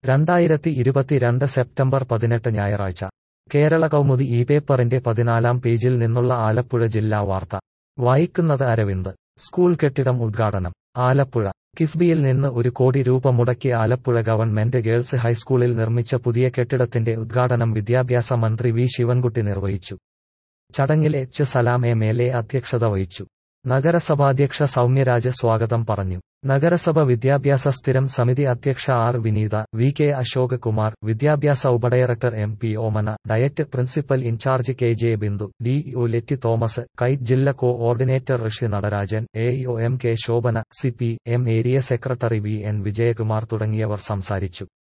രണ്ടായിരത്തി ഇരുപത്തിരണ്ട് സെപ്റ്റംബർ പതിനെട്ട് ഞായറാഴ്ച കേരള കൗമുദി ഈ പേപ്പറിന്റെ പതിനാലാം പേജിൽ നിന്നുള്ള ആലപ്പുഴ ജില്ലാ വാർത്ത വായിക്കുന്നത് അരവിന്ദ് സ്കൂൾ കെട്ടിടം ഉദ്ഘാടനം ആലപ്പുഴ കിഫ്ബിയിൽ നിന്ന് ഒരു കോടി രൂപ മുടക്കി ആലപ്പുഴ ഗവൺമെന്റ് ഗേൾസ് ഹൈസ്കൂളിൽ നിർമ്മിച്ച പുതിയ കെട്ടിടത്തിന്റെ ഉദ്ഘാടനം വിദ്യാഭ്യാസ മന്ത്രി വി ശിവൻകുട്ടി നിർവഹിച്ചു ചടങ്ങിൽ H Salam M L A അധ്യക്ഷത വഹിച്ചു നഗരസഭാധ്യക്ഷ സൗമ്യരാജ് സ്വാഗതം പറഞ്ഞു നഗരസഭ വിദ്യാഭ്യാസ സ്ഥിരം സമിതി അധ്യക്ഷ R Vineetha V K Ashok Kumar വിദ്യാഭ്യാസ ഉപഡയറക്ടർ M P Omana DIET principal in charge K J Bindu D O Letty Thomas KITE ജില്ല coordinator Rishi Natarajan A O M K Shobhana C P M area secretary V N Vijayakumar തുടങ്ങിയവർ സംസാരിച്ചു